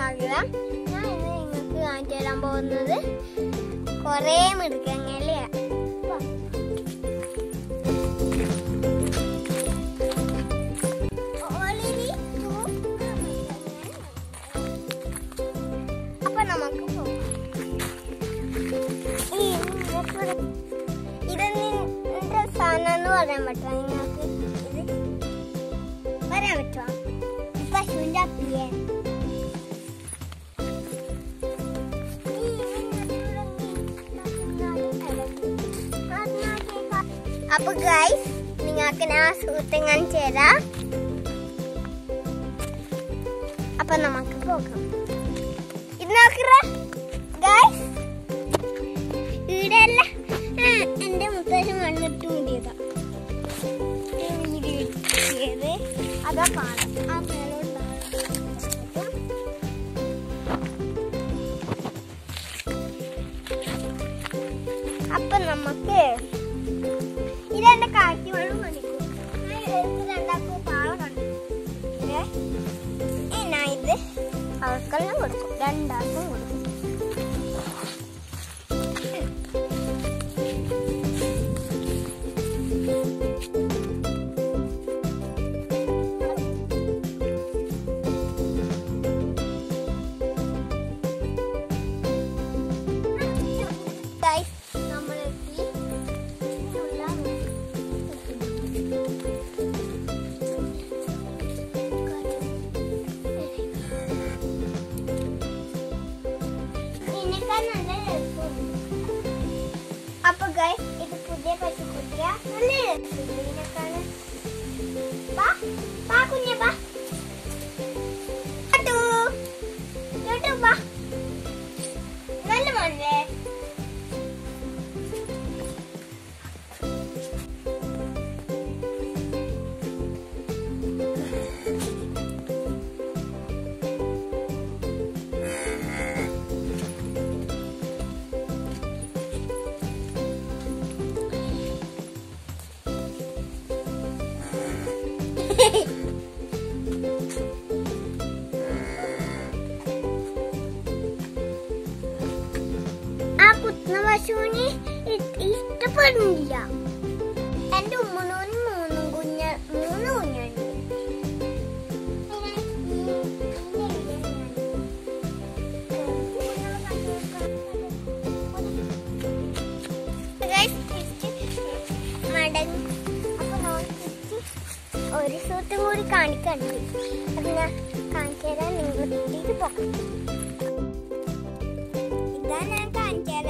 സ്വാഗതം ഞാൻ ഇന്ന് നിങ്ങൾക്ക് കാണിച്ചു തരാൻ പോകുന്നത് കുറേ മൃഗങ്ങളെയാ Already two മൃഗങ്ങൾ. അപ്പൊ നമുക്ക് പോകാം ഈ മൃഗപ്പുറം ഇത് നിന്റെ സാധനം എന്ന് പറയാൻ പറ്റുമോ നിങ്ങൾക്ക് ഇത് പറയാൻ പറ്റുമോ ഈ പശുവിന്റെ അപ്പിയെ അപ്പൊ ഗൈസ് നിങ്ങൾക്ക് ഞാൻ സുഹൃത്തും കാണിച്ചു തരാം അപ്പൊ നമുക്ക് പോകാം ഇത് നോക്കറ ഗൈസ് ഇവിടെയല്ല എന്റെ മുത്തശ്ശൻ മണ്ണിട്ട് മൂടിയതാ വീഡിയോ ചെയ്ത് അതാ കാണാം ആ മേലോട്ട് അപ്പൊ നമുക്ക് ഇതെന്റെ കാക്കി വേണം മണിക്കൂർ രണ്ടാക്കും പാള കണ്ടു ഞാൻ ഇത് അവർക്കെല്ലാം കൊടുക്കും രണ്ടാൾക്കും കൊടുക്കും Guys, നമ്മളെത്തി ഇതിനുള്ള ഇതിനേക്കാൾ നല്ല രസമുണ്ട്. അപ്പൊ ഗൈസ് ഇത് പുതിയ പശുക്കുട്ടിയ നല്ല രസമുണ്ട് ഇതിനേക്കാൾ വാ വാ കുഞ്ഞെ വാ ടു ടു വാ നല്ല മോനെ ആ കുത്തുന്ന പശുവിന് ഇ- ഇഷ്ടപ്പെടുന്നില്ല എന്റെ ഉമ്മനോന് മൂന്നും കുഞ്ഞ മൂന്ന് കുഞ്ഞുണ്ട് പിന്നെ ഈ- ഇതിന്റെ video ഞാൻ- Guys, തിരിച്ച് മടങ്ങി അപ്പൊ നമ്മൾ തിരിച്ച് ഒരു സുഹൃത്തും കൂടി കാണിക്കണ്ട് അത് ഞാൻ കാണിച്ചു തരാൻ നിങ്ങൾ പോകാം ഇതാ ഞാൻ കാണിച്ചു